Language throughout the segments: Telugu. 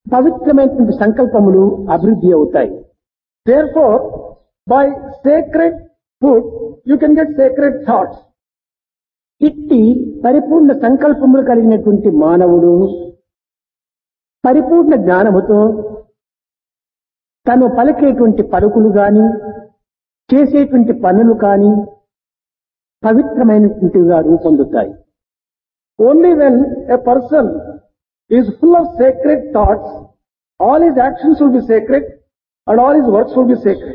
పవిత్రమైనటువంటి సంకల్పములు అభివృద్ధి అవుతాయి Therefore, by sacred food, you can get sacred thoughts. ఇట్టి పరిపూర్ణ సంకల్పములు కలిగినటువంటి మానవుడు పరిపూర్ణ జ్ఞానముతో తను పలికేటువంటి పలుకులు గాని చేసేటువంటి పనులు కాని పవిత్రమైనటువంటివిగా రూపొందుతాయి Only when a person is full of sacred thoughts, all his actions will be sacred and all his works will be sacred.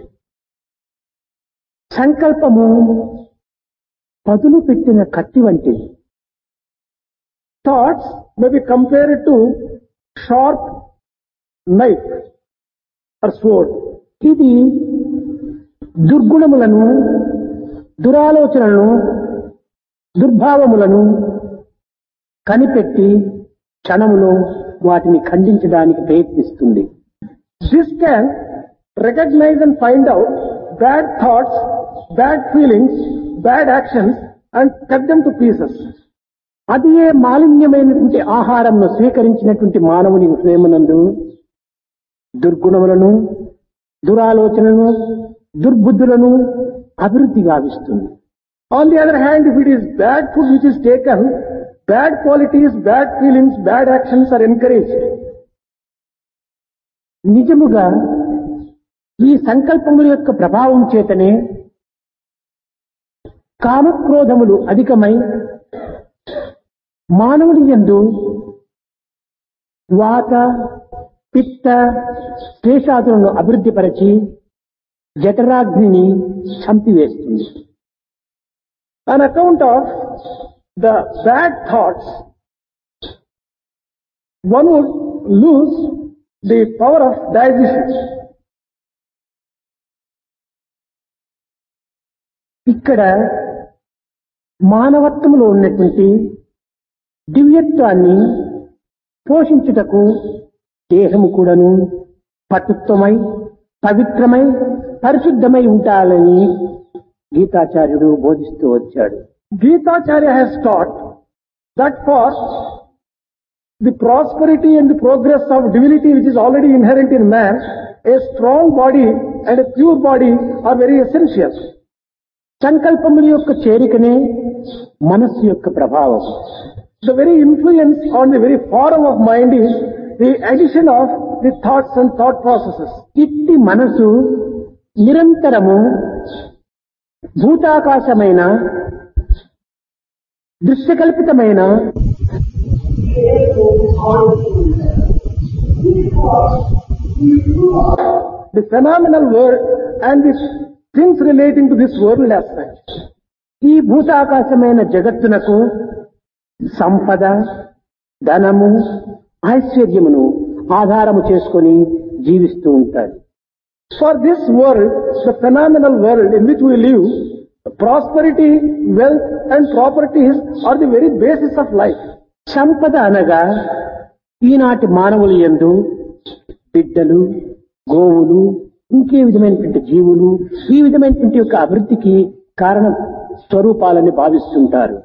సంకల్పము పదులు పెట్టిన కత్తి వంటిది Thoughts may be compared to sharp knife or sword. ఇది దుర్గుణములను దురాలోచనలను దుర్భావములను కనిపెట్టి క్షణములో వాటిని ఖండించడానికి ప్రయత్నిస్తుంది This can recognize and find out bad thoughts, bad feelings, bad actions and cut them to pieces. అది ఏ మాలిన్యమైనటువంటి ఆహారంను స్వీకరించినటువంటి మానవుని హృదయమునందు దుర్గుణములను దురాలోచనలను దుర్బుద్ధులను అభివృద్ధి గావిస్తుంది On the other hand, if it is bad food which is taken, bad qualities, bad feelings, bad actions are encouraged. నిజముగా ఈ సంకల్పముల యొక్క ప్రభావం చేతనే కామక్రోధములు అధికమై మానవుడి యందు వాత పిత్త శేషాదులను అభివృద్ధిపరచి జఠరాగ్నిని చంపివేస్తుంది On account of the bad thoughts, one would lose the power of digestion. ఇక్కడ మానవత్వంలో ఉన్నటువంటి దివ్యత్వాన్ని పోషించుటకు దేహము కూడాను పటుత్వమై పవిత్రమై పరిశుద్ధమై ఉండాలని గీతాచార్యుడు బోధిస్తూ వచ్చాడు Gita Acharya has taught that for the prosperity and the progress of divinity which is already inherent in man, a strong body and a pure body are very essential. సంకల్పముల యొక్క చేరికనే మనస్సు యొక్క ప్రభావం The very influence on the very forum of mind is the addition of the thoughts and thought processes. ఇట్టి మనసు నిరంతరము భూతాకాశమైన దృశ్యకల్పితమైన The phenomenal world and the things relating to this world as such. ఈ భూతాకాశమైన జగత్తునకు సంపద ధనము ఐశ్వర్యమును ఆధారము చేసుకొని జీవిస్తూ ఉంటారు For this world, the phenomenal world in which we live, prosperity, wealth and properties are the very basis of life. సంపద అనగా ఈనాటి మానవులు యందు బిడ్డలు గోవులు ఇంకే విధమైనటువంటి జీవులు ఈ విధమైనటువంటి యొక్క అభివృద్ధికి కారణ స్వరూపాలని భావిస్తుంటారు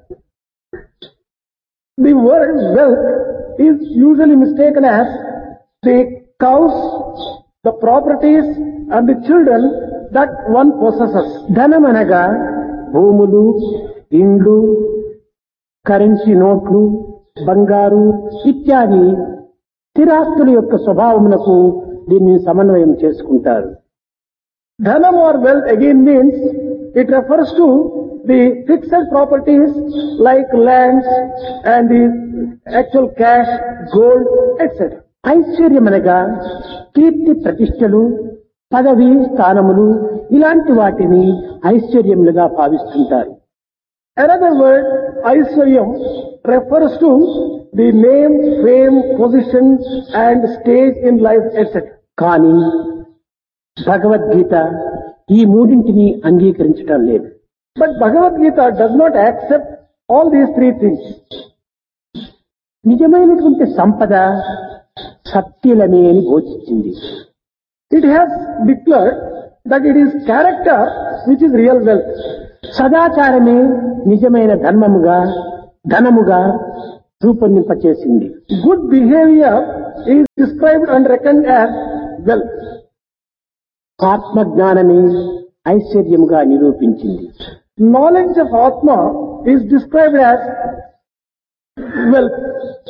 The word wealth is usually mistaken as the cows, the properties and the children that one possesses. ధనం అనగా భూములు ఇండ్లు కరెన్సీ నోట్లు బంగారు ఇత్యాది స్థిరాస్తుల యొక్క స్వభావమునకు దీన్ని సమన్వయం చేసుకుంటారు Dhanam or wealth again means it refers to the fixed properties like lands and the actual cash, gold, etc. ఐశ్వర్యం అనగా కీర్తి ప్రతిష్టలు పదవి స్థానములు ఇలాంటి వాటిని ఐశ్వర్యములుగా భావిస్తుంటారు Another word, Aishwaryam, refers to the name, fame, position and stage in life, etc. కానీ భగవద్గీత ఈ మూడింటిని అంగీకరించటం లేదు But Bhagavad Gita does not accept all these three things. నిజమైనటువంటి సంపద సత్యులమే అని బోధించింది It has declared that it is character which is real wealth. సదాచారమే నిజమైన ధర్మముగా ధనముగా రూపొందింపచేసింది Good behavior is described and reckoned as wealth. ఆత్మ జ్ఞానమే ఐశ్వర్యముగా నిరూపించింది Knowledge of Atma is described as wealth.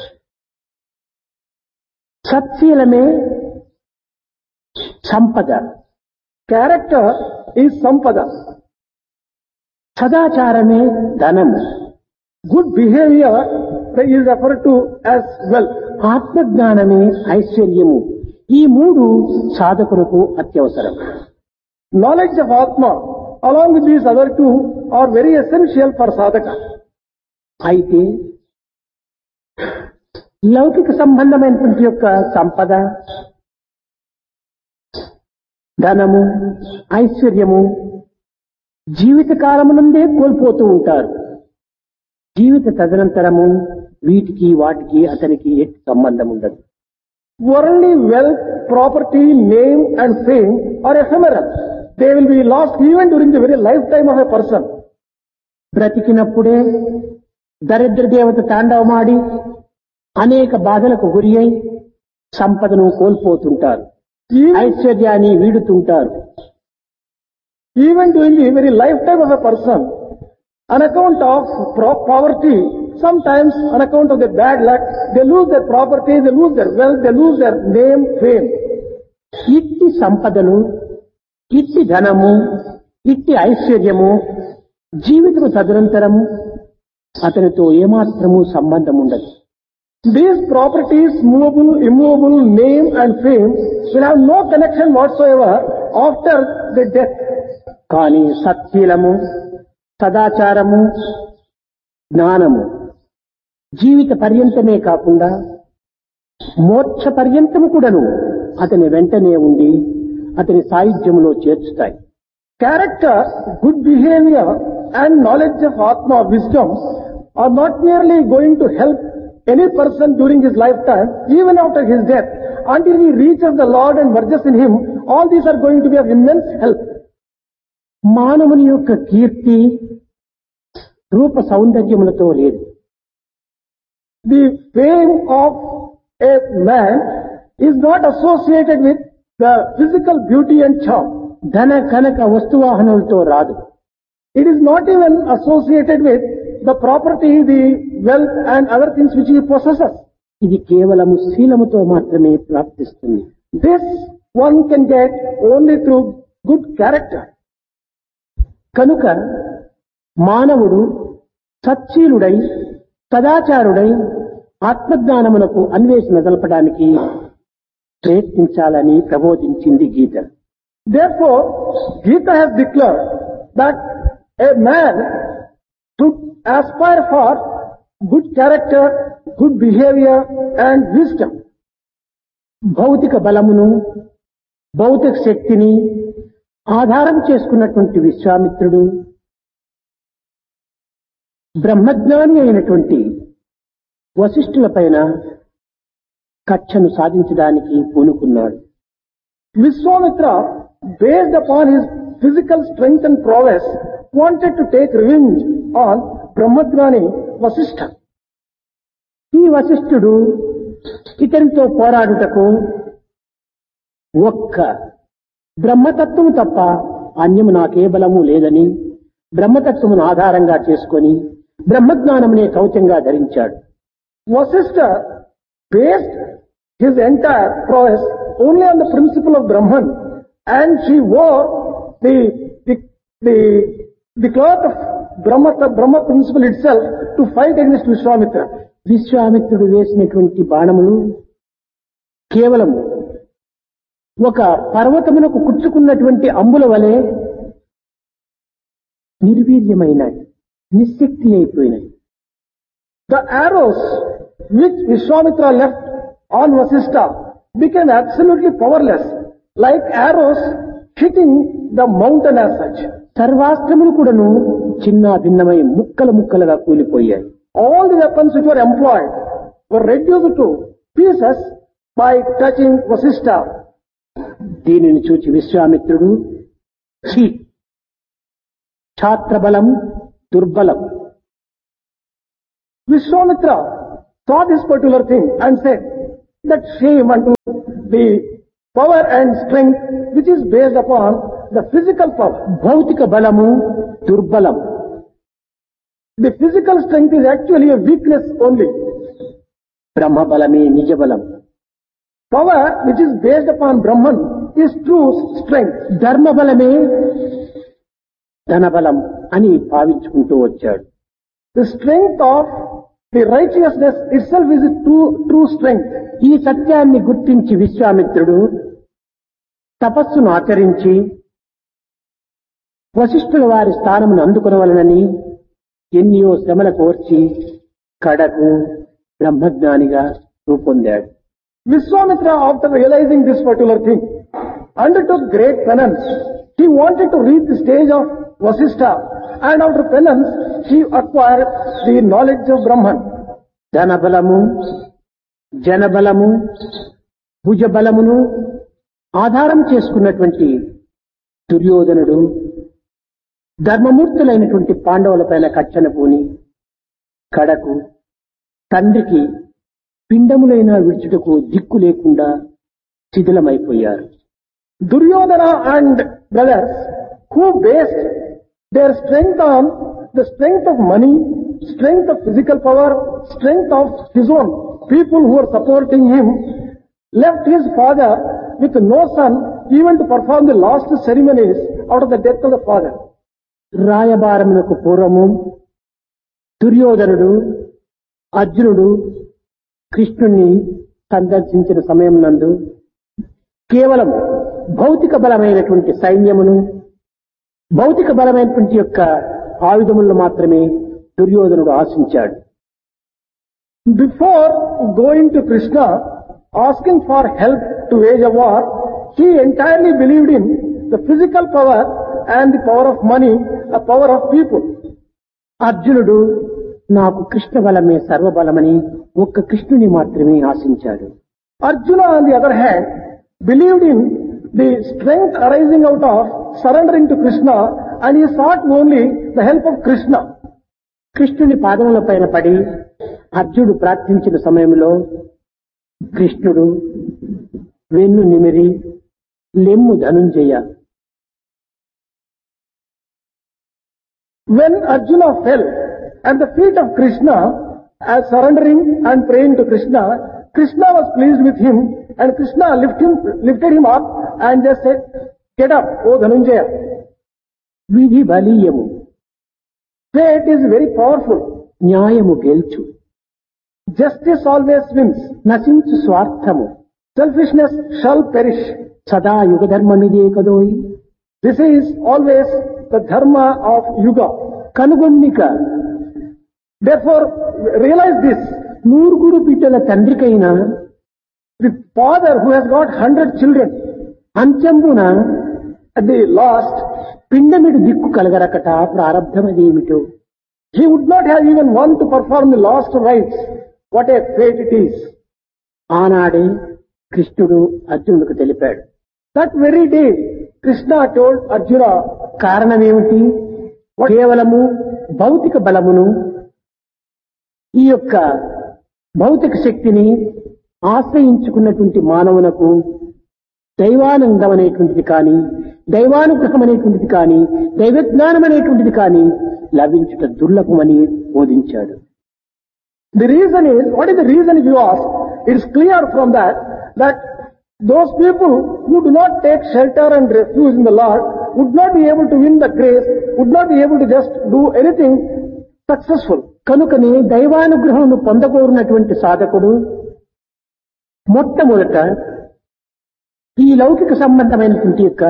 సత్శీలమే సంపద Character is sampada. సదాచారమే ధనము Good behavior is referred to as wealth. ఆత్మజ్ఞానమే ఐశ్వర్యము ఈ మూడు సాధకులకు అత్యవసరం Knowledge of Atma along with these other two are very essential for sadhaka. అయితే లౌకిక సంబంధమైనటువంటి యొక్క సంపద ధనము ఐశ్వర్యము జీవిత కాలమునందే కోల్పోతూ ఉంటారు జీవిత తదనంతరము వీటికి వాటికి అతనికి ఎట్టి సంబంధం ఉండదు Worldly wealth, property, name and fame are ephemeral. They will be lost even during the very lifetime of a person. బ్రతికినప్పుడే దరిద్ర దేవత తాండవమాడి అనేక బాధలకు గురి అయి సంపదను కోల్పోతుంటారు Even, ఐశ్వర్యాన్ని వీడుతుంటారు even during the very lifetime of a person, on account of pro- poverty, sometimes on account of the bad luck, they lose their property, they lose their wealth, they lose their name, fame. ఇట్టి సంపదలు ఇట్టి ధనము ఇట్టి ఐశ్వర్యము జీవితము తదనంతరము అతనితో ఏమాత్రము సంబంధం ఉండదు These properties, movable, immovable, name and fame will have no connection whatsoever after the death. కానీ సత్శీలము సదాచారము జ్ఞానము జీవిత పర్యంతమే కాకుండా మోక్ష పర్యంతము కూడాను అతని వెంటనే ఉండి అతని సాయుధ్యములో చేర్చుతాయి Character, good behavior and knowledge of Atma, wisdom are not merely going to help any person during his lifetime, even after his death, until he reaches the Lord and merges in him, all these are going to be of immense help. మానవుని యొక్క కీర్తి రూప సౌందర్యములతో లేదు The fame of a man is not associated with the physical beauty and charm. ధన కనక వస్తువాహనలతో రాదు It is not even associated with the property, the wealth and other things which he possesses. ఇది కేవలము శీలముతో మాత్రమే ప్రాప్తిస్తుంది This one can get only through good character. కనుక మానవుడు సచ్చీలుడై సదాచారుడై ఆత్మజ్ఞానమునకు అన్వేషణ జలపడానికి ప్రయత్నించాలని ప్రబోధించింది గీత Therefore, Gita has declared that a man should aspire for good character, good behavior and wisdom. భౌతిక బలమును భౌతిక శక్తిని ఆధారం చేసుకున్నటువంటి విశ్వామిత్రుడు బ్రహ్మజ్ఞాని అయినటువంటి వశిష్ఠుల పైన కక్షను సాధించడానికి పూనుకున్నాడు Vishwamitra, based upon his physical strength and prowess, wanted to take revenge on Brahmadvani Vasishtha. ఈ వశిష్ఠుడు ఇతనితో పోరాడుటకు ఒక్క బ్రహ్మతత్వము తప్ప అన్యము నాకే బలము లేదని బ్రహ్మతత్వమును ఆధారంగా చేసుకొని బ్రహ్మజ్ఞానమునే కవచంగా ధరించాడు Vasishtha based his entire prowess only on the principle of Brahman and she wore the, the, the, the cloth of Brahma, the Brahma principle itself to fight against Vishwamitra. విశ్వామిత్రుడు వేసినటువంటి బాణములు కేవలము ఒక పర్వతమునకు కుచ్చుకున్నటువంటి అంబుల వలె నిర్వీర్యమైనాయి నిశక్తి అయిపోయినాయి The arrows which Vishwamitra left on Vasishtha became absolutely powerless, like arrows hitting the mountain as such. సర్వాస్త్రములు కూడాను చిన్న భిన్నమై ముక్కలు ముక్కలుగా కూలిపోయాయి All the weapons which were employed were reduced to pieces by touching Vasishtha. దీనిని చూచి విశ్వామిత్రుడు ఛీ ఛాత్రబలం దుర్బలం Vishwamitra saw this particular thing and said that shame unto the power and strength which is based upon the physical power. భౌతిక బలము దుర్బలం The physical strength is actually a weakness only. బ్రహ్మ బలమే నిజ బలం Power which is based upon Brahman is true strength. ధర్మ బలమే ధనబలం అని భావించుకుంటూ వచ్చాడు The strength of the righteousness itself is a true, true strength. ఈ సత్యాన్ని గుర్తించి విశ్వామిత్రుడు తపస్సును ఆచరించి వశిష్ఠుల వారి స్థానమును అందుకునవలనని ఎన్నో శ్రమల కోర్చి కడకు బ్రహ్మజ్ఞానిగా రూపొందాడు Vishwamitra, after realizing this particular thing, undertook great penance. He wanted to reach the stage of Vasishtha, and after penance, he acquired the knowledge of Brahman. ధనబలము జనబలము భుజబలమును ఆధారం చేసుకున్నటువంటి దుర్యోధనుడు ధర్మమూర్తులైనటువంటి పాండవులపైన కచ్చన పూని కడకు తండ్రికి పిండములైన విడుచుటకు దిక్కు లేకుండా శిథిలమైపోయారు Duryodhana and brothers who based their strength on the strength of money, strength of physical power, strength of his own people who were supporting him, left his father with no son even to perform the last ceremonies out of the death of the father. రాయబారమునకు పూర్వము దుర్యోధనుడు అర్జునుడు కృష్ణుణ్ణి సందర్శించిన సమయం నందు కేవలం భౌతిక బలమైనటువంటి సైన్యమును భౌతిక బలమైనటువంటి యొక్క ఆయుధములను మాత్రమే దుర్యోధనుడు ఆశించాడు Before going to Krishna, asking for help to wage a war, he entirely believed in the physical power and the power of money, the power of people. అర్జునుడు నాకు కృష్ణ బలమే సర్వబలమని ఒక్క కృష్ణుని మాత్రమే ఆశించాడు Arjuna, on the other hand, believed in the strength arising out of surrendering to Krishna and he sought only the help of Krishna. కృష్ణుని పాదముల పైన పడి అర్జునుడు ప్రార్థించిన సమయంలో కృష్ణుడు వెన్ను నిమిరి లెమ్ము Dhanunjaya When Arjuna fell at the feet of Krishna as surrendering and praying to Krishna, Krishna was pleased with him and Krishna lift him, lifted him up and just said, get up, O Dhananjaya. విధి బలీయము Fate is very powerful. న్యాయము గెల్చు Justice always wins. నశించు స్వార్థము Selfishness shall perish. సదా యుగ ధర్మమిదే కదోయి This is always the dharma of yuga. కనుగొన్నిక Therefore, realize this. నూరుగురు బిడ్డల తండ్రికైనా The father who has got hundred children, అంచంబున at the last, పిండమిడు దిక్కు కలగరకట ప్రారంధమదేమిటో he would not have even one to perform the last rites. What a fate it is. ఆనాడే కృష్ణుడు అర్జునుడికి తెలిపాడు That very day, Krishna told Arjuna, కారణమేమిటి కేవలము భౌతిక బలమును ఈ యొక్క భౌతిక శక్తిని ఆశ్రయించుకున్నటువంటి మానవునకు దైవానందం అనేటువంటిది కానీ దైవానుగ్రహం అనేటువంటిది కానీ దైవజ్ఞానం అనేటువంటిది కానీ లభించుట దుర్లభమని బోధించాడు The reason is, what is the reason if you ask? It is clear from that, that those people who do not take shelter and refuge in the Lord would not be able to win the grace, would not be able to just do anything successful. కనుకనే దైవానుగ్రహం పొందకోరినటువంటి సాధకుడు మొట్టమొదట ఈ లౌకిక సంబంధమైనటువంటి యొక్క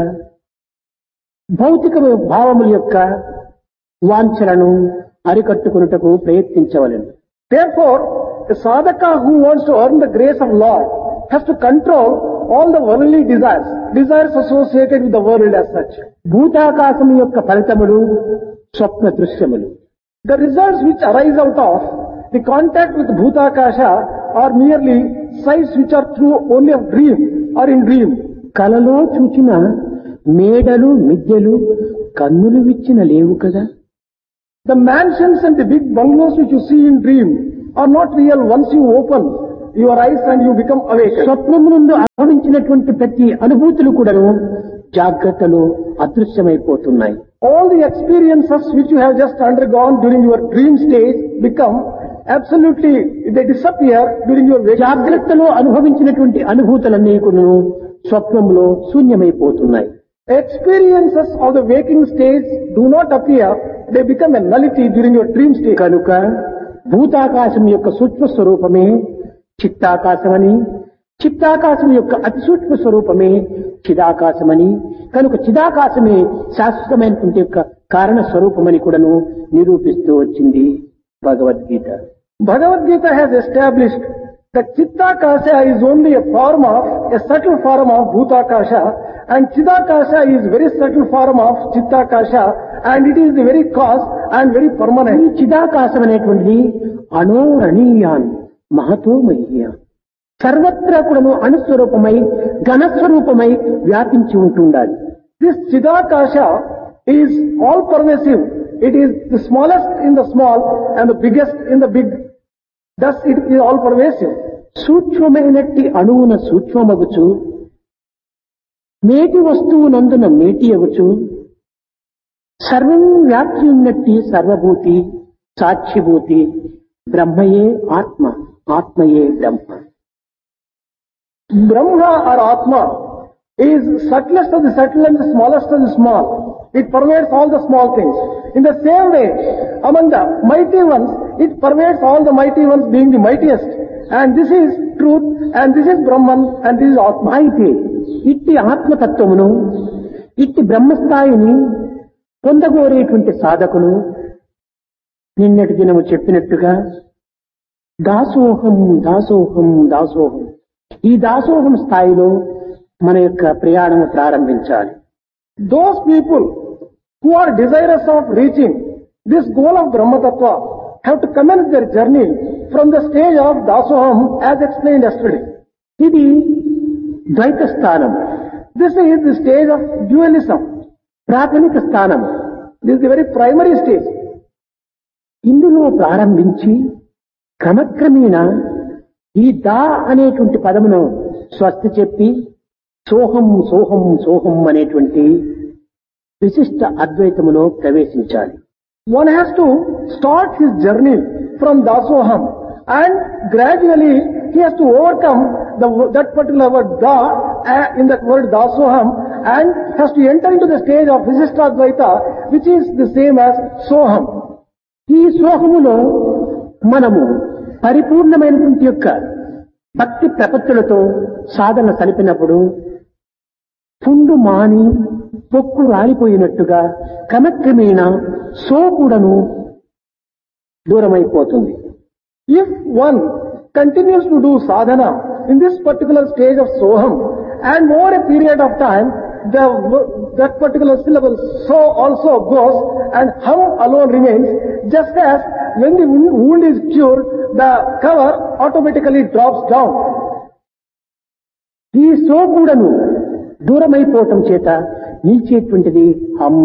భౌతిక భావముల యొక్క వాంఛలను అరికట్టుకున్నటకు ప్రయత్నించవలను Therefore, a sadhaka who wants to earn the grace of Lord has to control all the worldly desires, desires associated with the world as such. భూతాకాశము యొక్క ఫలితములు స్వప్న దృశ్యములు The results which arise out of the contact with Bhutakasha are merely sights which are true only of dream or in dream. కలలో చూచిన మేడలు మిద్దెలు కన్నులు విచ్చిన లేవు కదా The mansions and the big bungalows which you see in dream are not real once you open your eyes and you become awakened. స్వప్నమునందు అనుభవించినటువంటి ప్రతి అనుభూతులు కూడాను జాగ్రత్తలో అదృశ్యమైపోతున్నాయి All the experiences which you have just undergone during your dream stage become absolutely, they disappear during your waking stage. జాగ్రత్తలో అనుభవించినటువంటి అనుభూతులన్నీ కూడాను స్వప్నంలో శూన్యమైపోతున్నాయి Experiences of the waking stage do not appear, they become a nullity during your dream stage. కనుక భూతాకాశం యొక్క సూక్ష్మ స్వరూపమే చిత్తాకాశమని చిత్తాకాశం యొక్క అతి సూక్ష్మ స్వరూపమే చిదాకాశమని కనుక చిదాకాశమే శాశ్వతమైనటువంటి యొక్క కారణ స్వరూపమని కూడాను నిరూపిస్తూ వచ్చింది Bhagavad Gita Bhagavad Gita has established that Chittakasha is only a form of, a subtle form of Bhutakasha and Chidakasha is very subtle form of Chittakasha and it is the very cause and very ఈ permanent. చిదాకాశం అనేటువంటిది అణోరణీయాన్ మహతో మహ్యాన్ సర్వత్రా కూడాను అణుస్వరూపమై ఘనస్వరూపమై వ్యాపించి ఉంటుండాలి This Chidakasha is all pervasive. It is the smallest in the small and the biggest in the big. Thus it is all pervasive. సూక్ష్మమైనట్టి అణువున సూక్ష్మమగుచు మేటి వస్తువునందున మేటి అగుచు సర్వం వ్యాప్తి ఉన్నట్టి సర్వభూతి సాక్షిభూతి బ్రహ్మయే ఆత్మ ఆత్మయే బ్రహ్మ Brahma or Atma is subtlest of the subtle and the smallest of the small. It pervades all the small things. In the same way, among the mighty ones, it pervades all the mighty ones being the mightiest. And this is truth, and this is Brahman, and this is Atma. అయితే ఇట్టి ఆత్మతత్వమును ఇట్టి బ్రహ్మస్థాయిని పొందగోరేటువంటి సాధకులు నిన్నటి దినము చెప్పినట్టుగా దాసోహం దాసోహం దాసోహం ఈ దాసోహం స్థాయిలో మన యొక్క ప్రయాణం ప్రారంభించాలి Those people who are desirous of reaching this goal of Brahma Tattva have to commence their journey from the stage of Dasoham as explained yesterday. ఇది ద్వైత స్థానం This is the stage of dualism. ప్రాథమిక స్థానం This is the very primary stage. ఇందులో ప్రారంభించి క్రమక్రమేణా ఈ దా అనేటువంటి పదమును స్వస్తి చెప్పి సోహం సోహం సోహం అనేటువంటి విశిష్ట అద్వైతములో ప్రవేశించాలి One has to start his journey from Dasoham and gradually he has to overcome the, that particular word Da uh, in that word Dasoham and has to enter into the stage of Visishtadvaita which is the same as Soham. ఈ సోహములో మనము పరిపూర్ణమైనటువంటి యొక్క భక్తి ప్రపత్తులతో సాధన సలిపినప్పుడు పుండు మాని పొక్కు రాలిపోయినట్టుగా క్రమక్రమేణా సో కూడాను దూరమైపోతుంది If one continues to do sadhana in this particular stage of Soham and over a period of time the, that particular syllable so also goes and hum alone remains just as when the wound wound is cured the cover automatically drops down. ఈ సో కూడాను దూరమైపోవటం చేత నిలిచేటువంటిది హమ్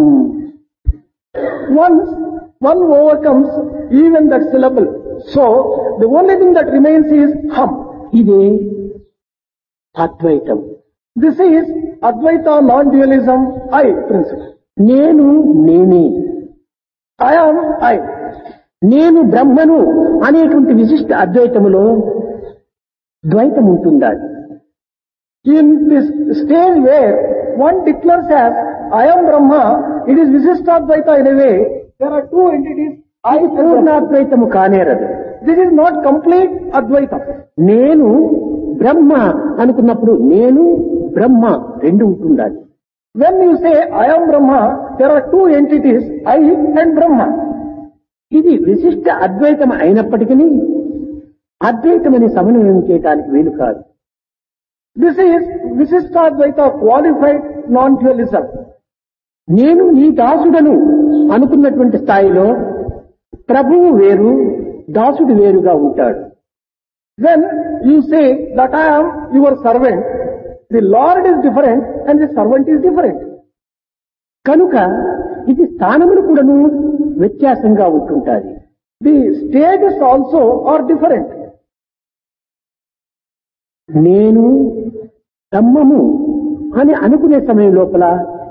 Once one overcomes even that syllable so the only thing that remains is hum. ఇదే అద్వైతం This is Advaita non-dualism I principle. నేను నేనే I am I. నేను బ్రహ్మను అనేటువంటి విశిష్ట అద్వైతములో ద్వైతం ఉంటుండాలి In this stage where one declares as I am Brahma, it is Visishtadvaita in a way. There are two entities, I అది and Brahma. పూర్ణాద్వైతము కానేరదు This is not complete Advaita. నేను బ్రహ్మ అనుకున్నప్పుడు నేను బ్రహ్మ రెండు ఉంటుండాలి When you say I am Brahma, there are two entities, I and Brahma. ఇది విశిష్ట అద్వైతం అయినప్పటికీ అద్వైతమని సమన్వయం చేయడానికి వీలు కాదు This is Visishtadvaita qualified non-dualism. నేను నీ దాసుడను అనుకున్నటువంటి స్థాయిలో ప్రభువు వేరు దాసుడు వేరుగా ఉంటాడు When you say that I am your servant, the Lord is different and the servant is different. కనుక ఇది స్థానములు కూడాను వ్యత్యాసంగా ఉంటుంటాది The stages also are different. నేను బ్రహ్మము అని అనుకునే సమయం లోపల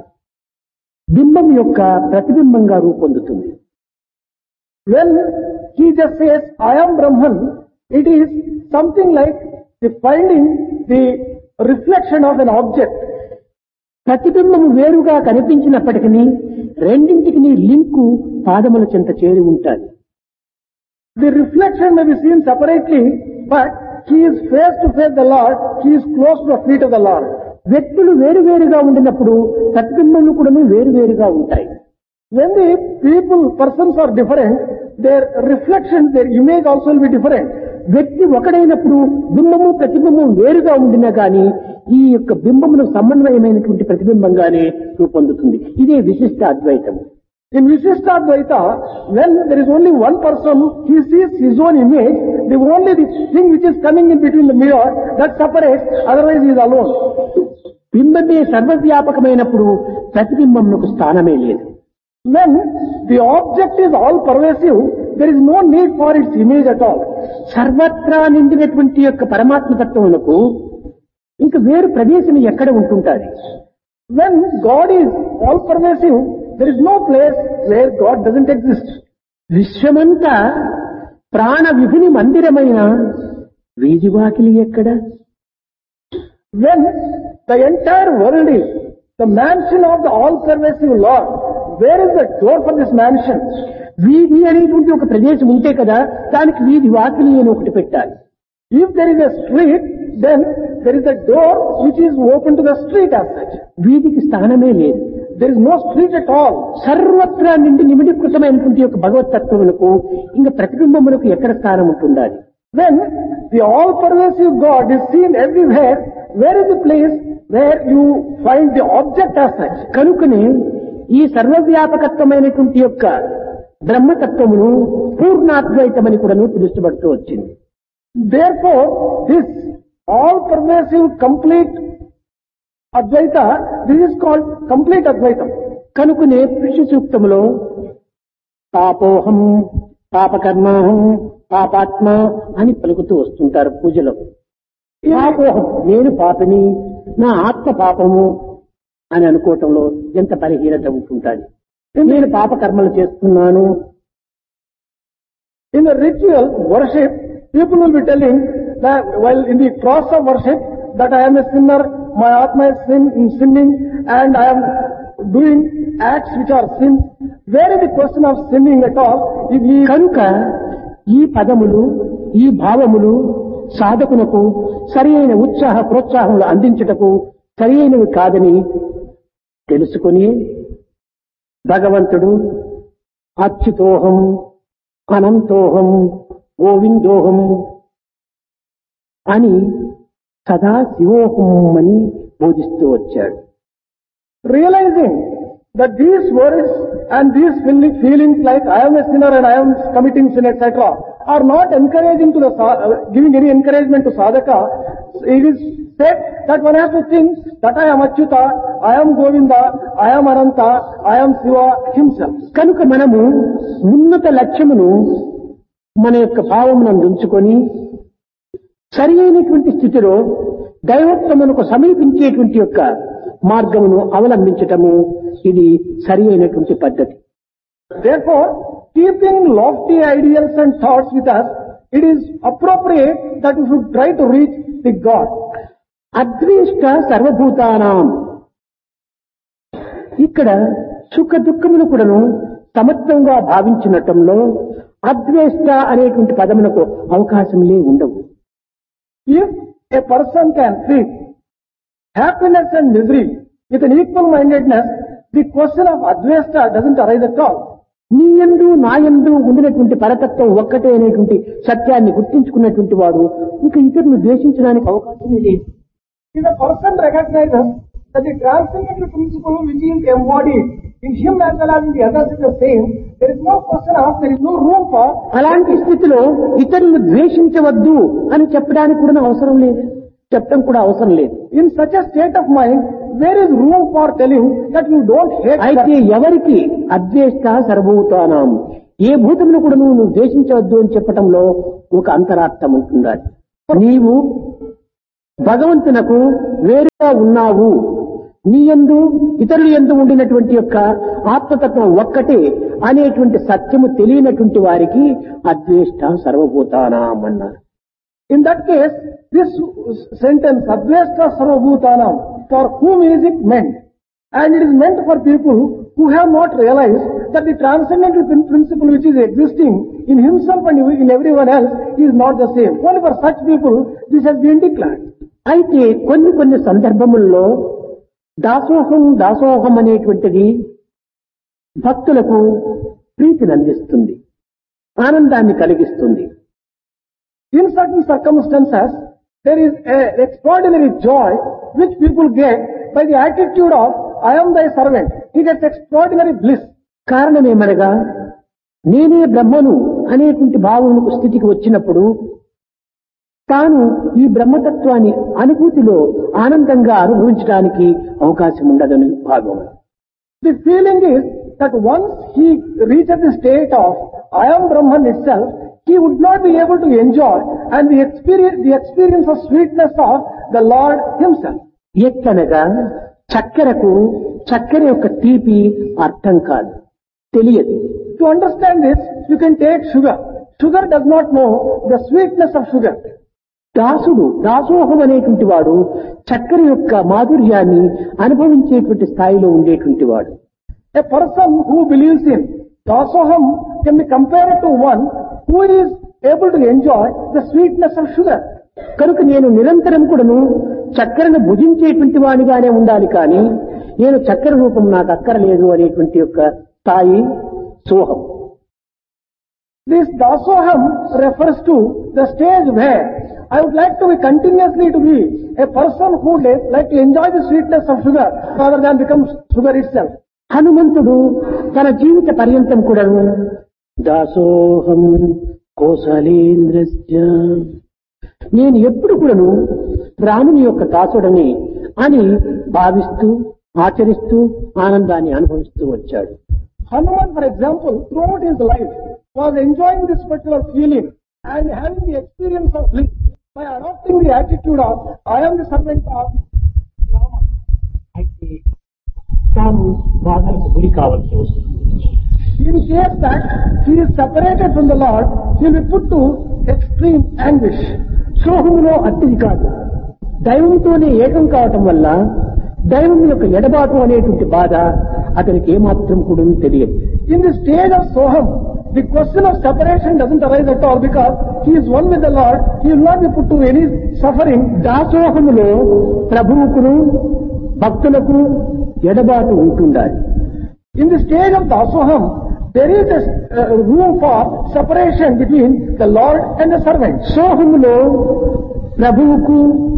బింబం యొక్క ప్రతిబింబంగా రూపొందుతుంది When he just says, I am Brahman, it is something like the finding the reflection of an object. ప్రతిబింబము వేరుగా కనిపించినప్పటికీ రెండింటికి లింకు పాదముల చెంత చేరి ఉంటాయి The reflection may be seen separately, but he is face to face the Lord, he is close to the feet of the Lord. వ్యక్తులు వేరువేరుగా ఉండినప్పుడు ప్రతిబింబములు కూడా వేరువేరుగా ఉంటాయి When the people, persons are different, their reflection, their image also will be different. వ్యక్తి ఒకడైనప్పుడు బింబము ప్రతిబింబం వేరుగా ఉండినా గాని ఈ యొక్క బింబమును సమన్వయమైనటువంటి ప్రతిబింబంగానే రూపొందుతుంది ఇదే విశిష్ట అద్వైతం In Vishishtadvaita, when there is only one person, he sees his own image, the only the thing which is coming in between the mirror, that separates, otherwise he is alone. బింబమే సర్వవ్యాపకమైనప్పుడు ప్రతిబింబమునకు స్థానమే లేదు When the object is all pervasive, there is no need for its image at all. సర్వత్రా నిండినటువంటి యొక్క పరమాత్మ తత్వమునకు ఇంకా వేరు ప్రదేశం ఎక్కడ ఉంటుంటారు When God is all pervasive, there is no place where God doesn't exist. విశ్వమంతా ప్రాణ విధిని మందిరమైన వీధివాకిలి ఎక్కడ When the entire world is the mansion of the all-pervasive Lord, where is the door for this mansion? వీధి అనేటువంటి ఒక ప్రదేశం ఉంటే కదా దానికి వీధి వాకిలి అని ఒకటి పెట్టాలి If there is a street, then there is a door which is open to the street as such. వీధికి స్థానమే లేదు There is no street at all. సర్వత్రా నిండి నిమిడీకృతమైనటువంటి యొక్క భగవతత్వములకు ఇంకా ప్రతిబింబములకు ఎక్కడ స్థానం ఉంటుండాలి When the all-pervasive God is seen everywhere, where is the place where you find the object as such? కనుకనే ఈ సర్వవ్యాపకత్వమైనటువంటి యొక్క బ్రహ్మతత్వమును పూర్ణాద్వైతమని కూడాను పిలుస్తబడుతూ వచ్చింది Therefore, this all-pervasive complete Advaita, this is called complete Advaitam. కనుకనే పురుష సూక్తములో పాపోహం పాపకర్మాహం పాపాత్మ అని పలుకుతూ వస్తుంటారు పూజలో పాపోహం నేను పాపిని నా ఆత్మ పాపము అని అనుకోవటంలో ఎంత బలహీనత ఉంటుంటుంది నేను పాప కర్మలు చేస్తున్నాను In the ritual worship, people will be telling that while in the cross of worship that I am a sinner, my Atma is sin, sinning and I am doing acts which are sins. Where is the question of sinning at all? If he కనుక ఈ పదములు ఈ భావములు సాధకునకు సరి అయిన ఉత్సాహ ప్రోత్సాహములు అందించుటకు సరి అయినవి కాదని తెలుసుకొని భగవంతుడు అచ్యుతోహం అనంతోహం గోవిందోహం అని సదా శివోహం అని బోధిస్తూ వచ్చాడు realizing that these words and these feeling- feelings like I am a sinner and I am committing sin etc. are not encouraging to the sa- uh, giving any encouragement to sadhaka. It is said that one has to think that I am Achyuta, I am Govinda, I am Ananta, I am Shiva himself. కనుక మనము ఉన్నత లక్ష్యమును మన యొక్క భావమునందు ఉంచుకొని సరి అయినటువంటి స్థితిలో దైవత్వమునకు సమీపించేటువంటి యొక్క మార్గమును అవలంబించటము ఇది సరి అయినటువంటి పద్ధతి Therefore, keeping lofty ideals and thoughts with us, it is appropriate that we should try to reach the God. అద్వేష్ట సర్వభూతానాం ఇక్కడ సుఖ దుఃఖములు కూడాను సమత్వంగా భావించినటంలో అద్వేష్ట అనేటువంటి పదమునకు అవకాశములే ఉండవు If a person can treat happiness and misery with an equal mindedness, the question of Advaita doesn't arise at all. నీ యందు నా యందు ఉండినటువంటి పరతత్వం ఒక్కటే అనేటువంటి సత్యాన్ని గుర్తించుకున్నటువంటి వాడు ఇంకా ఇతరులు ద్వేషించడానికి అవకాశమే లేదు If a person recognizes that the transcendental principle which is embodied in him as well as in the others is the same, there is no question of, there is no room for అలాంటి స్థితిలో ఇతరులను ద్వేషించవద్దు అని చెప్పడానికి కూడా అవసరం లేదు చెప్పడం కూడా అవసరం లేదు in such a state of mind, there is room for telling that you don't hate అయితే that. ఎవరికి అద్వేష్ట సర్వభూతానం ఏ భూతమును కూడా నువ్వు నువ్వు ద్వేషించవద్దు అని చెప్పటంలో ఒక అంతరార్థం ఉంటుందా నీవు భగవంతునకు వేరుగా ఉన్నావు నీ యందు ఇతరుల యందు ఉండినటువంటి యొక్క ఆత్మతత్వం ఒక్కటే అనేటువంటి సత్యము తెలియనటువంటి వారికి అద్వేష్ట సర్వభూతానాం అన్నారు In that case, this sentence, Advesta Sarvabhutanam, for whom is it meant? And it is meant for people who have not realized that the transcendental prin- principle which is existing in himself and in everyone else is not the same. Only for such people, this has been declared. అయితే కొన్ని కొన్ని సందర్భముల్లో దాసోహం దాసోహం అనేటువంటిది భక్తులకు ప్రీతిని అందిస్తుంది ఆనందాన్ని కలిగిస్తుంది In certain circumstances, there is an extraordinary joy which people get by the attitude of, I am thy servant. He gets extraordinary bliss. కారణమేమనగా నేనే బ్రహ్మను అనేటువంటి భావములకు స్థితికి వచ్చినప్పుడు తాను ఈ బ్రహ్మతత్వాన్ని అనుభూతిలో ఆనందంగా అనుభవించడానికి అవకాశం ఉండదని భావం The feeling is that once he reaches the state of I am Brahman itself, he would not be able to enjoy and the experience, the experience of sweetness of the Lord himself. ఎట్లనగా చక్కెరకు చక్కెర యొక్క తీపి అర్థం కాదు తెలియదు To understand this, you can take sugar. Sugar does not know the sweetness of sugar. దాసుడు దాసోహం అనేటువంటి వాడు చక్కెర యొక్క మాధుర్యాన్ని అనుభవించేటువంటి స్థాయిలో ఉండేటువంటి వాడు A person who believes in Dasoham can be compared to one who is able to enjoy the sweetness of sugar. కనుక నేను నిరంతరం కూడాను చక్కెరను భుజించేటువంటి వాడిగానే ఉండాలి కానీ నేను చక్కెర రూపం నాకు అక్కరలేదు అనేటువంటి యొక్క స్థాయి సోహం This Dasoham refers to the stage where I would like to be continuously to be a person who li- like to enjoy the sweetness of sugar rather than become sugar itself. హనుమంతుడు తన జీవిత పర్యంతం కూడాను దాసోహం కోసలేంద్రస్య నేను ఎప్పుడు కూడాను రాముని యొక్క దాసుడని అని భావిస్తూ ఆచరిస్తూ ఆనందాన్ని అనుభవిస్తూ వచ్చాడు Hanuman, for example, throughout his life was enjoying this particular feeling and having the experience of bliss by adopting the attitude of I am the servant of Rama. అయితే తాను బాధలకు గురి కావాల్సి వస్తుంది In case that he is separated from the Lord, he will be put to extreme anguish. సోహములో అట్టిది కాదు దైవంతోనే ఏకం కావటం వల్ల దైవం యొక్క ఎడబాటు అనేటువంటి బాధ అతనికి ఏమాత్రం కూడా తెలియదు In the stage of Soham, the question of separation doesn't arise at all because he is one with the Lord, he will not be put to any suffering. దాసోహములో ప్రభువుకును భక్తులకు ఎడబాటు ఉంటుండాలి In the stage of Dasoham, there is a uh, room for separation between the Lord and the servant. సోహములో ప్రభువుకు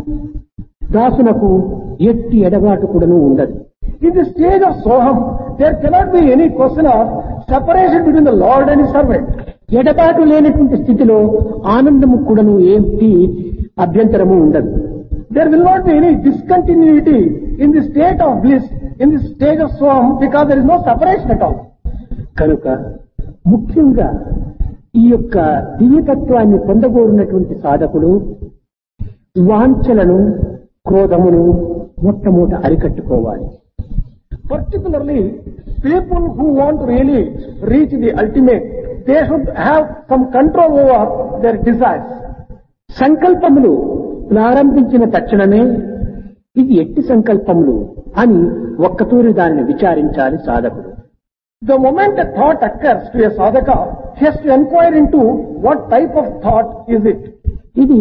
దాసునకు ఎట్టి ఎడబాటు కూడాను ఉండదు In the stage of Soham, there cannot be any question of separation between the Lord and his servant. ఎడబాటు లేనటువంటి స్థితిలో ఆనందము కూడాను ఏంటి అభ్యంతరము ఉండదు There will not be any discontinuity in the state of bliss, in the stage of Soham, because there is no separation at all. కనుక ముఖ్యంగా ఈ యొక్క దివ్యతత్వాన్ని పొందగోరినటువంటి సాధకుడు వాంఛలను క్రోధమును మొట్టమొదట అరికట్టుకోవాలి Particularly, people who want to really reach the ultimate, they should have some control over their desires. సంకల్పములు ప్రారంభించిన తక్షణమే ఇది ఎట్టి సంకల్పములు అని ఒక్కతూరి దానిని విచారించాలి సాధకుడు The moment a thought occurs to a sadhaka, he has to inquire into what type of thought is it. ఇది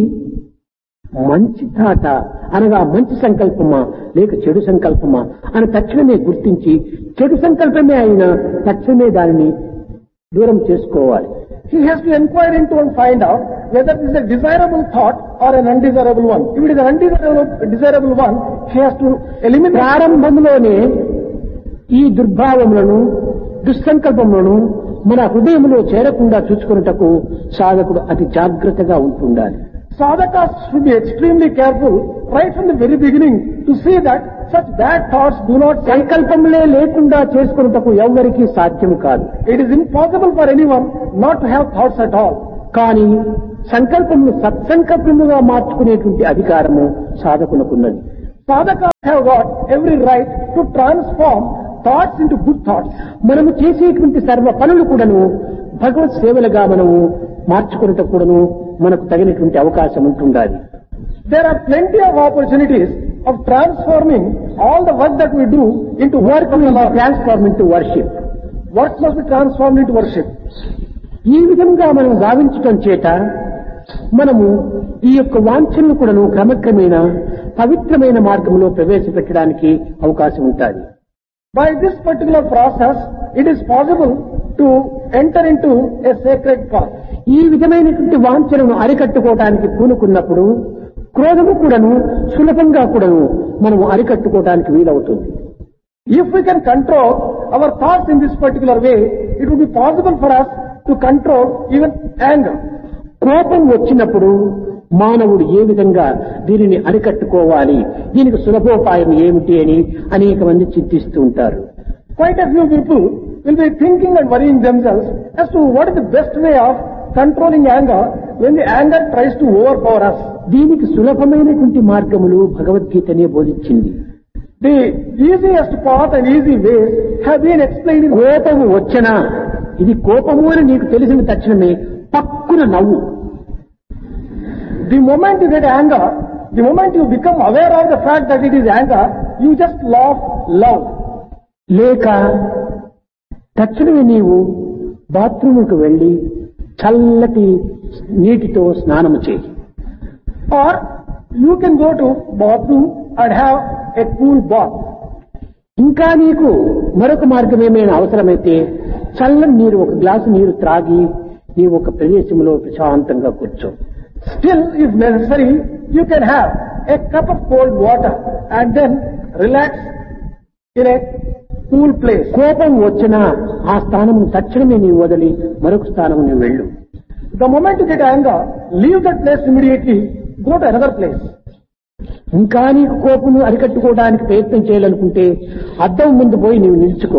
మంచి తాట అనగా మంచి సంకల్పమా లేక చెడు సంకల్పమా అని తక్షణమే గుర్తించి చెడు సంకల్పమే అయినా తక్షణమే దానిని దూరం చేసుకోవాలి He has to inquire into and find out whether it is a desirable thought or an undesirable one. If it is an undesirable desirable one, he has to eliminate. ప్రారంభంలోనే ఈ దుర్భావములను దుస్సంకల్పములను మన హృదయంలో చేరకుండా చూసుకున్నటకు సాధకుడు అతి జాగ్రత్తగా ఉంటుండాలి Sadhakas should be extremely careful right from the very beginning to see that Such bad thoughts do not say సంకల్పములే లేకుండా చేసుకున్నటకు ఎవ్వరికీ సాధ్యం కాదు it is impossible for anyone not to have thoughts at all. కానీ సంకల్పమును సత్సంకల్పముగా మార్చుకునేటువంటి అధికారము సాధకునకున్నది Sadhakas have got every right to transform thoughts into good thoughts. మనము చేసేటువంటి సర్వ పనులు కూడాను భగవత్ సేవలుగా మనము మార్చుకున్నట్టు కూడాను మనకు తగినటువంటి అవకాశం ఉంటుండాలి There are plenty of opportunities of transforming all the work that we do into work of the Lord. Transform into worship Work must be transformed into worship. ఈ విధంగా మనం భావించటం చేత మనము ఈ యొక్క వాంఛలను కూడాను క్రమక్రమేణా పవిత్రమైన మార్గంలో ప్రవేశపెట్టడానికి అవకాశం ఉంటుంది By this particular process, it is possible to enter into a sacred path. ఈ విధమైనటువంటి వాంఛలను అరికట్టుకోవడానికి పూనుకున్నప్పుడు క్రోధము కూడాను సులభంగా కూడాను మనము అరికట్టుకోవడానికి వీలవుతుంది If we can control our thoughts in this particular way, it would be possible for us to control even anger. కోపం వచ్చినప్పుడు మానవుడు ఏ విధంగా దీనిని అరికట్టుకోవాలి దీనికి సులభోపాయం ఏమిటి అని అనేక మంది చింతిస్తూ ఉంటారు Quite a few people will be thinking and worrying themselves as to what is the best way of controlling anger when the anger tries to overpower us. దీనికి సులభమైనటువంటి మార్గములు భగవద్గీతనే బోధించింది The easiest path and easy ways have been explained in కోపము వచ్చనా ఇది కోపము అని నీకు తెలిసిన తక్షణమే పక్కున నవ్వు The moment you get anger, the moment you become aware of the fact that it is anger, you just laugh loud. లేక తక్షణమే నీవు బాత్రూముకు వెళ్లి చల్లటి నీటితో స్నానము చేయి Or you can go to bathroom and have a cool bath. ఇంకా నీకు మరొక మార్గం ఏమైనా అవసరమైతే చల్లని నీరు ఒక గ్లాసు నీరు త్రాగి నీవు ఒక ప్రదేశంలో ప్రశాంతంగా కూర్చో Still, if necessary, you can have a cup of cold water and then relax in a cool place. కోపం వచ్చినా ఆ స్థానమును తక్షణమే నీవు వదిలి మరొక స్థానము నీవు వెళ్ళు The moment you get anger, leave that place immediately, go to another place. ఇంకా నీకు కోపము అరికట్టుకోవడానికి ప్రయత్నం చేయాలనుకుంటే అద్దం ముందు పోయి నీవు నిలుచుకో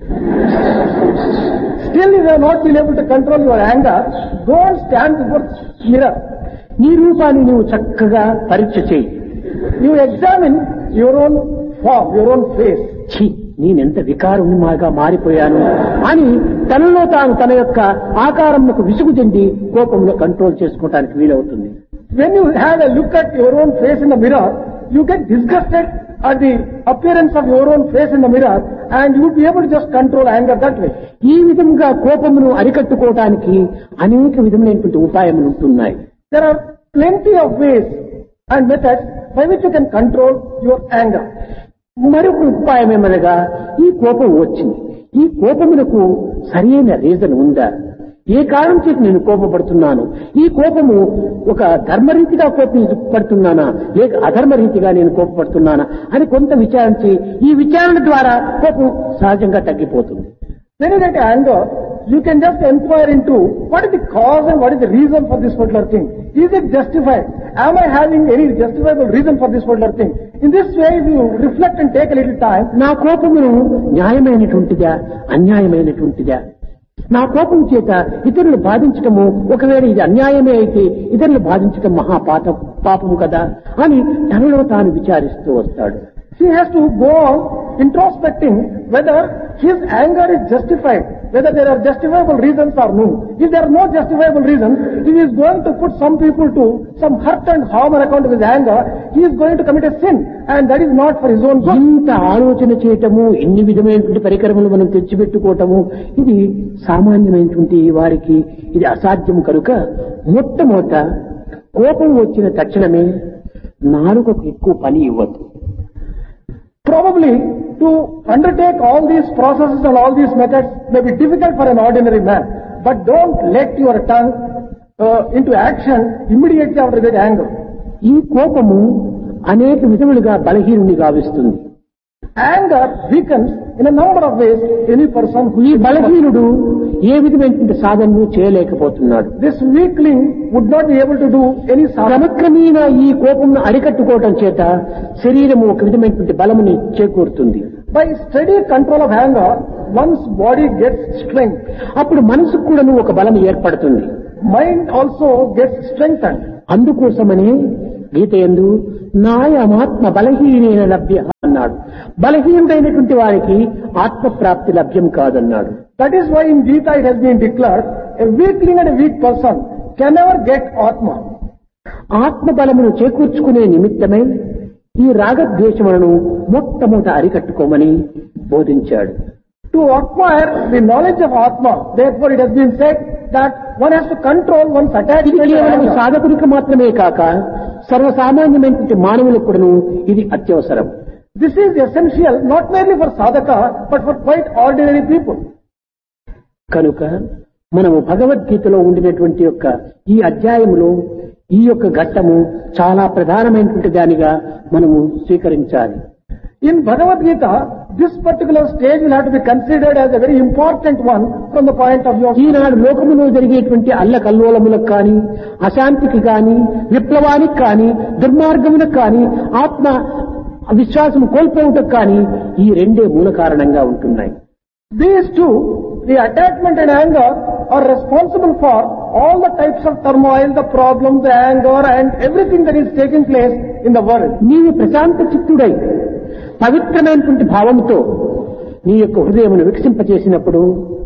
Still, if you have not been able to control your anger, go and stand before mirror. నీ రూపాన్ని నీవు చక్కగా పరీక్ష చేయి You examine your own form, your own face. ఛీ నేనెంత వికారునిమాగా మారిపోయాను అని తనలో తాను తన యొక్క ఆకారంకు విసుగు చెంది కోపంలో కంట్రోల్ చేసుకోవడానికి వీలవుతుంది When you have a look at your own face in the mirror, you get disgusted at the appearance of your own face in the mirror and you would be able to just control anger that way. ఈ విధంగా కోపమును అరికట్టుకోవడానికి అనేక విధములైనటువంటి ఉపాయములు ఉంటున్నాయి There are plenty of ways and methods by which you can control your anger. మరొక ఉపాయం ఏమనగా ఈ కోపం వచ్చింది ఈ కోపమునకు సరైన రీజన్ ఉందా ఏ కారణం చేసి నేను కోపపడుతున్నాను ఈ కోపము ఒక ధర్మరీతిగా కోపపడుతున్నానా లేక అధర్మ రీతిగా నేను కోపపడుతున్నానా అని కొంత విచారించి ఈ విచారణ ద్వారా కోపం సహజంగా తగ్గిపోతుంది When you get anger, you can just inquire into what is the cause and what is the reason for this particular thing. Is it justified? Am I having any justifiable reason for this particular thing? In this way, if you reflect and take a little time, నా కోపమును న్యాయమైనటువంటిదా అన్యాయమైనటువంటిదా నా కోపం చేత ఇతరులు బాధించటము ఒకవేళ ఇది అన్యాయమే అయితే ఇతరులు బాధించటం మహాపాత పాపము కదా అని తనలో తాను విచారిస్తూ వస్తాడు he has to go on introspecting whether his anger is justified, whether there are justifiable reasons or no. If there are no justifiable reasons, if he is going to put some people to some hurt and harm on account of his anger, he is going to commit a sin and that is not for his own good. ఇంత ఆలోచన చేయటము ఎన్ని విధమైనటువంటి పరికరములు మనం తెచ్చిపెట్టుకోవటము ఇది సామాన్యమైనటువంటి వారికి ఇది అసాధ్యము కనుక మొట్టమొదట కోపం వచ్చిన తక్షణమే నాలుకకు ఎక్కువ పని ఇవ్వద్దు Probably to undertake all these processes and all these methods may be difficult for an ordinary man, but don't let your tongue uh, into action immediately after you get anger. ఈ కోపము అనేక విధములుగా బలహీనుని గావిస్తుంది Anger weakens in a number of ways any person who ఈ is బలహీనుడు ఏ విధమైనటువంటి సాధనను చేయలేకపోతున్నాడు This weakling would not be able to do any sadhana. క్రమక్రమేణ ఈ కోపంను అరికట్టుకోవటం చేత శరీరము ఒక విధమైనటువంటి బలముని చేకూరుతుంది By steady control of anger, one's body gets strength. అప్పుడు మనసుకు కూడాను ఒక బలం ఏర్పడుతుంది Mind also gets strengthened. అందుకోసమనే గీత ఎందు నాయమాత్మ బలహీనైన లభ్య అన్నాడు బలహీనుడైనటువంటి వారికి ఆత్మప్రాప్తి లభ్యం కాదన్నాడు That is why in Gita it has been declared, a weakling and a weak person can never get Atma. ఆత్మ బలమును చేకూర్చుకునే నిమిత్తమై ఈ రాగద్వేషములను మొట్టమొదట అరికట్టుకోమని బోధించాడు To acquire the knowledge of Atma, therefore it has been said that one has to control one's ఇది attachment to కేవలం anger. సాధకుడికి మాత్రమే కాక సర్వసామాన్యమైనటువంటి మానవులకు కూడాను ఇది అత్యవసరం This is essential not merely for sadhaka, but for quite ordinary people. కనుక మనము భగవద్గీతలో ఉండినటువంటి యొక్క ఈ అధ్యాయములో ఈ యొక్క ఘట్టము చాలా ప్రధానమైనటువంటి దానిగా మనము స్వీకరించాలి In Bhagavad Gita, this particular stage will have to be considered as a very important one from the point of view of ఈనాడు లోకములో జరిగేటువంటి అల్లకల్లోలములకు కానీ అశాంతికి కానీ విప్లవానికి కానీ దుర్మార్గములకు కానీ ఆత్మ విశ్వాసం కోల్పోవటకు కానీ ఈ రెండే మూల కారణంగా ఉంటున్నాయి These two, the attachment and anger, are responsible for all the types of turmoil, the problems, the anger, and everything that is taking place in the world. నీవు ప్రశాంత చిత్తుడై పవిత్రమైనటువంటి భావంతో నీ యొక్క హృదయమును వికసింపచేసినప్పుడు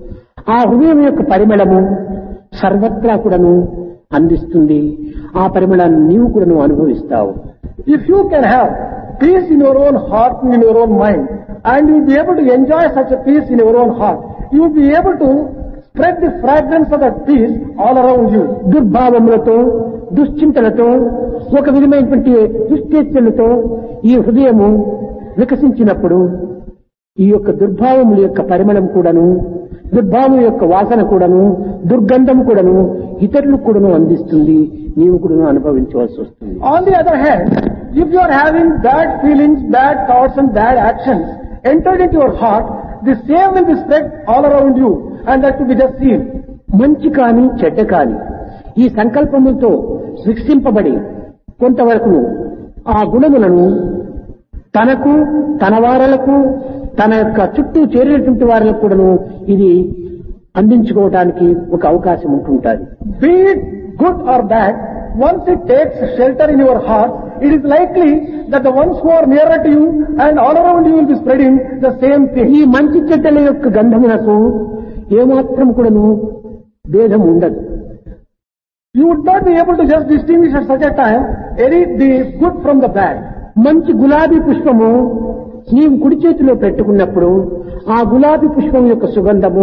ఆ హృదయం యొక్క పరిమళము సర్వత్రా కూడాను అందిస్తుంది ఆ పరిమళాన్ని నీవు కూడాను అనుభవిస్తావు If you can have peace in your own heart and in your own mind, and you will be able to enjoy such a peace in your own heart, you will be able to spread the fragrance of that peace all around you. దుర్భావములతో దుశ్చింతలతో ఒక విధమైనటువంటి దుశ్చేతలతో ఈ హృదయము వికసించినప్పుడు ఈ యొక్క దుర్భావముల యొక్క పరిమళం కూడాను దుర్భావం యొక్క వాసన కూడాను దుర్గంధం కూడాను ఇతరులకు కూడాను అందిస్తుంది నీవు కూడాను అనుభవించవలసి వస్తుంది On the other hand, if you are having bad feelings, bad thoughts and bad actions entered into your heart, the same will be spread all around you and that will be just seen. మంచి కాని చెడ్డ కాని ఈ సంకల్పములతో వికసింపబడి కొంతవరకు ఆ గుణములను తనకు తన వారలకు తన యొక్క చుట్టూ చేరినటువంటి వారికి కూడాను ఇది అందించుకోవడానికి ఒక అవకాశం ఉంటుంటుంది Be it good or bad, once it takes shelter in your heart, it is likely that the ones who are nearer to you and all around you will be spreading the same thing. ఈ మంచి చెడ్డల యొక్క గంధమునకు ఏమాత్రం కూడాను భేదం ఉండదు You would not be able to just distinguish at such a time any the good from the bad. మంచి గులాబీ పుష్పము నీవు కుడి చేతిలో పెట్టుకున్నప్పుడు ఆ గులాబీ పుష్పం యొక్క సుగంధము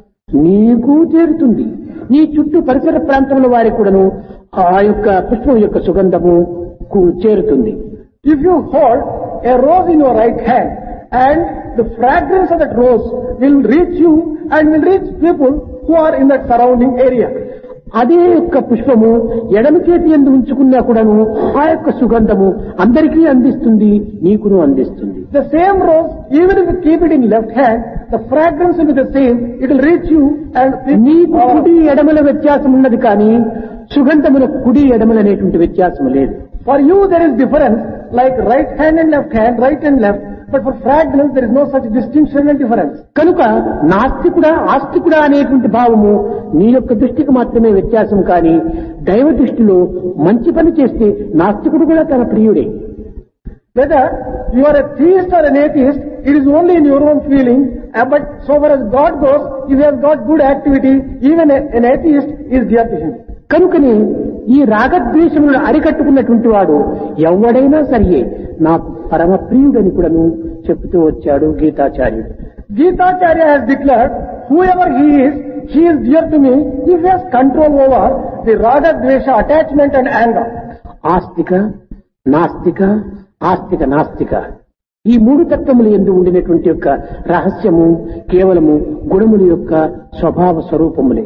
నీకు చేరుతుంది నీ చుట్టూ పరిసర ప్రాంతంలో వారికి కూడాను ఆ యొక్క పుష్పం యొక్క సుగంధము కు- చేరుతుంది If you hold a rose in your right hand and the fragrance of that rose will reach you and will reach people who are in that surrounding area. అదే యొక్క పుష్పము ఎడమ చేతి ఎందు ఉంచుకున్నా కూడాను ఆ యొక్క సుగంధము అందరికీ అందిస్తుంది నీకును అందిస్తుంది The same rose, even if you keep it in left hand, the fragrance will be the same. It will reach you and నీకు people కుడి ఎడమల వ్యత్యాసం ఉన్నది కానీ సుగంధముల కుడి ఎడమల అనేటువంటి వ్యత్యాసం లేదు For you there is difference like right hand and left hand, right and left. But for fragrance there is no such distinction and difference. కనుక నాస్తికుడా ఆస్తికుడా అనేటువంటి భావము నీ యొక్క దృష్టికి మాత్రమే వ్యత్యాసం కానీ దైవ దృష్టిలో మంచి పని చేస్తే నాస్తికుడు కూడా తన ప్రియుడే Whether you are a theist or an atheist, it is only in your own feeling. Uh, But so far as God goes, if he has got good activity, even a- an atheist is dear to him. కనుకనే ఈ రాగద్వేషములను అరికట్టుకున్నటువంటి వాడు ఎవడైనా సరియే నాకు పరమ ప్రియుడని కూడాను చెప్తూ వచ్చాడు గీతాచార్యుడు Gitacharya has declared, whoever he is, he is dear to me if he has control over the raga, dvesha, attachment and anger. ఆస్తిక నాస్తిక ఆస్తిక నాస్తిక ఈ మూడు తత్వములు ఎందు ఉండినటువంటి యొక్క రహస్యము కేవలము గుణముల యొక్క స్వభావ స్వరూపములే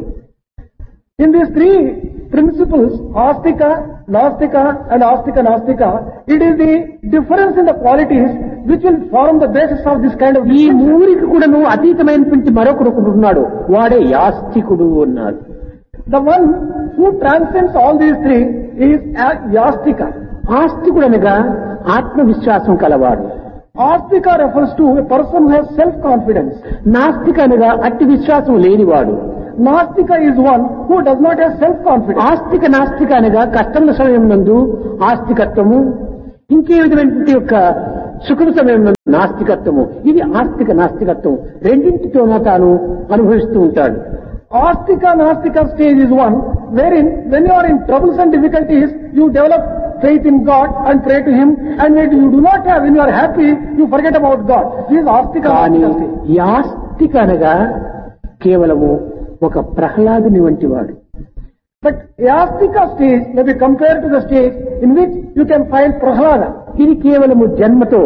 In these three principles, astika, nastika and astika nastika, it is the difference in the qualities which will form the basis of this kind of ఈ distinction. మూరికి కూడాను అతీతమైనటువంటి మరొకడు ఒకడు ఉన్నాడు వాడే యాస్తికుడు అన్నారు The one who transcends all these three is a- Yastika. ఆస్తికుడు అనగా ఆత్మవిశ్వాసం కలవాడు Astika refers to a person who has self-confidence. నాస్తిక అనగా అట్టి విశ్వాసం లేనివాడు Nastika is one who does not have self-confidence. ఆస్తిక నాస్తిక అనగా కష్టముల సమయం నందు ఆస్తికత్వము ఇంకే విధమైనటువంటి యొక్క సుఖం సమయం నందు నాస్తికత్వము ఇది ఆస్తిక నాస్తికత్వం రెండింటితోనూ తాను అనుభవిస్తూ ఉంటాడు Astika Nastika stage is one wherein when you are in troubles and difficulties, you develop faith in God and pray to Him and when you do not have, when you are happy, you forget about God. This is Astika కానీ Nastika stage. ఈ ఆస్తిక అనగా కేవలము ఒక ప్రహ్లాదుని వంటి వాడు But Astika stage may be compared to the stage in which you can find Prahlada. ఇది కేవలము జన్మతో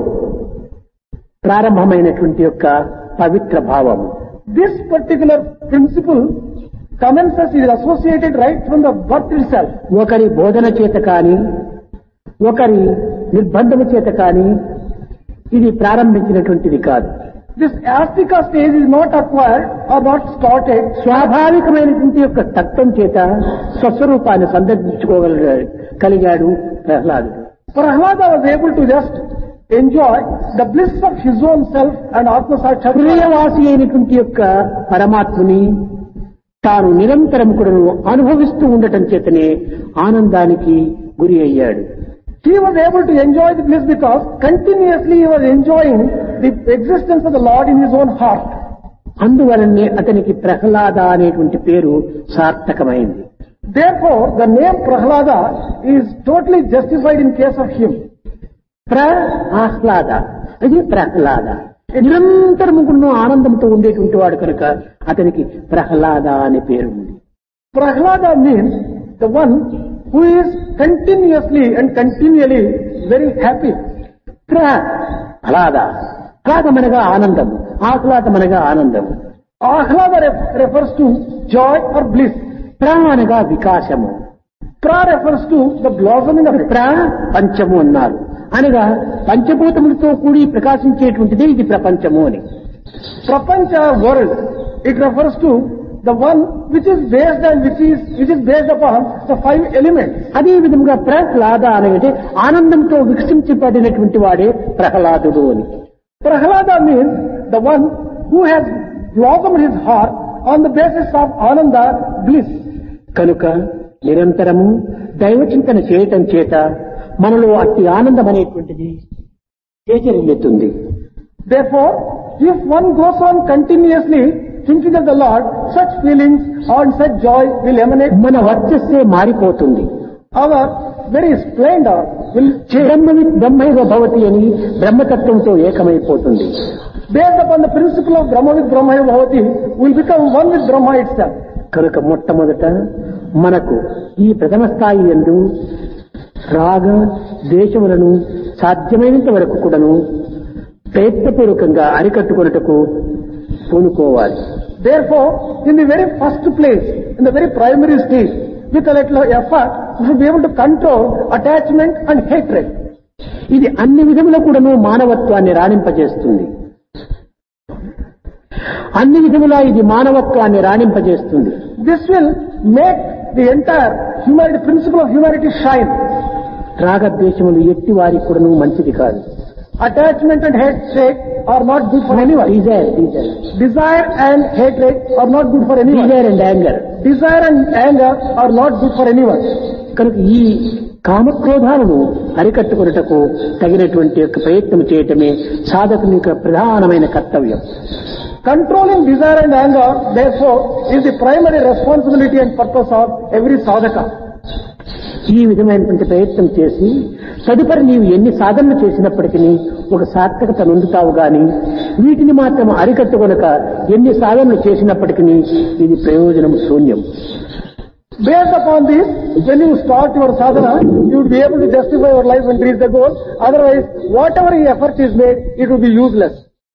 ప్రారంభమైనటువంటి యొక్క పవిత్ర భావము This particular principle commences, is associated right from the birth itself. ఒకరి బోధన చేత కాని ఒకరి నిర్బంధము చేత కాని ఇది ప్రారంభించినటువంటిది కాదు This Astika stage is not acquired or not started స్వాభావికమైనటువంటి యొక్క తత్వం చేత స్వస్వరూపాన్ని సందర్శించుకోగలిగాడు కలిగాడు ప్రహ్లాదుడు Prahlada was able to just enjoy the bliss of his own self and Atma Sakshatkar. హృదయవాసి అయినటువంటి యొక్క పరమాత్ముని తాను నిరంతరం కూడా అనుభవిస్తూ ఉండటం చేతనే ఆనందానికి గురి అయ్యాడు He was able to enjoy the bliss because continuously he was enjoying the existence of the Lord in his own heart. అందువలనే అతనికి ప్రహ్లాద అనేటువంటి పేరు సార్థకమైంది Therefore, the name Prahlada is totally justified in case of him. ప్ర ఆహ్లాద అది ప్రహ్లాద నిరంతరము కూడా ఆనందంతో ఉండేటువంటి వాడు కనుక అతనికి ప్రహ్లాద అనే పేరు ఉంది Prahlada means the one who is continuously and continually very happy. Prahlada ఆహ్లాదమనగా ఆనందం ఆహ్లాదమనగా ఆనందం Ahlada ref- refers to joy or bliss. ప్ర అనగా వికాసము Pra refers to the blossoming of it. ప్ర పంచము అన్నారు అనగా పంచభూతములతో కూడి ప్రకాశించేటువంటిదే ఇది ప్రపంచము అని Prapancha world, it refers to the one which is based and which is which is based upon the five elements. అదే విధముగా ప్రహ్లాద అనేది ఆనందంతో వికసించబడినటువంటి వాడే ప్రహ్లాదుడు అని Prahlada means the one who has blossomed his heart on the basis of ananda bliss. కనుక నిరంతరము దైవచింతన చేయటం చేత మనలో అట్టి ఆనందం అనేటువంటిది చేచరిల్లుతుంది Therefore, if one goes on continuously thinking of the Lord, such feelings or such joy will emanate. మన వర్చస్సే మారిపోతుంది Our very splendor will change బ్రహ్మవి బ్రహ్మైవ భవతి అని బ్రహ్మతత్వంతో ఏకమైపోతుంది based upon the principle of Brahma with Brahma Bhavati will become one with Brahma itself. కనుక మొట్టమొదట మనకు ఈ ప్రథమ స్థాయి ఎందు రాగ దేశములను సాధ్యమైనంత వరకు కూడాను ప్రయత్నపూర్వకంగా అరికట్టుకొనుటకు పూనుకోవాలి Therefore, in the very first place, in the very primary stage, with a little effort, we should be able to control attachment and hatred. ఇది అన్ని విధముల కూడాను మానవత్వాన్ని రాణింపజేస్తుంది అన్ని విధములా ఇది మానవత్వాన్ని రాణింపజేస్తుంది This will make the entire humanity, principle of humanity shine. రాగద్వేషములు ఎట్టి వారికి కూడాను మంచిది కాదు Attachment and hatred are not good for anyone. Desire desire Desire and hatred are not good for anyone. Desire and anger Desire and anger are not good for anyone. కనుక ఈ కామక్రోధాలను అరికట్టుకున్నటకు తగినటువంటి యొక్క ప్రయత్నం చేయటమే సాధకుని యొక్క ప్రధానమైన కర్తవ్యం Controlling desire and anger, therefore, is the primary responsibility and purpose of every sadhaka. ఈ విధమైనటువంటి ప్రయత్నం చేసి తదుపరి నీవు ఎన్ని సాధనలు చేసినప్పటికీ ఒక సార్థకత నొందుతావు గాని వీటిని మాత్రం అరికట్టుకొనక ఎన్ని సాధనలు చేసినప్పటికీ ఇది ప్రయోజనం శూన్యం Based upon this, when you start your sadhana, you would be able to justify your life and reach the goal. Otherwise, whatever effort is made, it will be useless.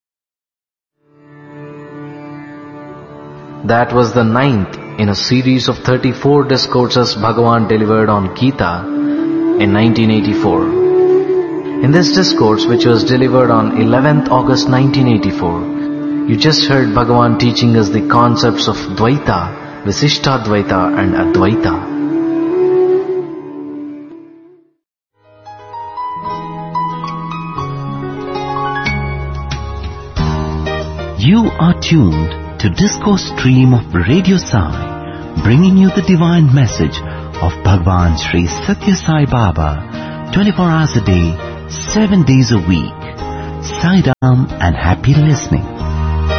That was the ninth in a series of 34 discourses Bhagavan delivered on Gita in 1984. In this discourse, which was delivered on 11th August 1984, you just heard Bhagavan teaching us the concepts of Dvaita, Visishtadvaita and Advaita. You are tuned to Discourse Stream of Radio Sai, bringing you the divine message of Bhagwan Sri Satya Sai Baba, 24 hours a day, 7 days a week. Sai Ram and happy listening.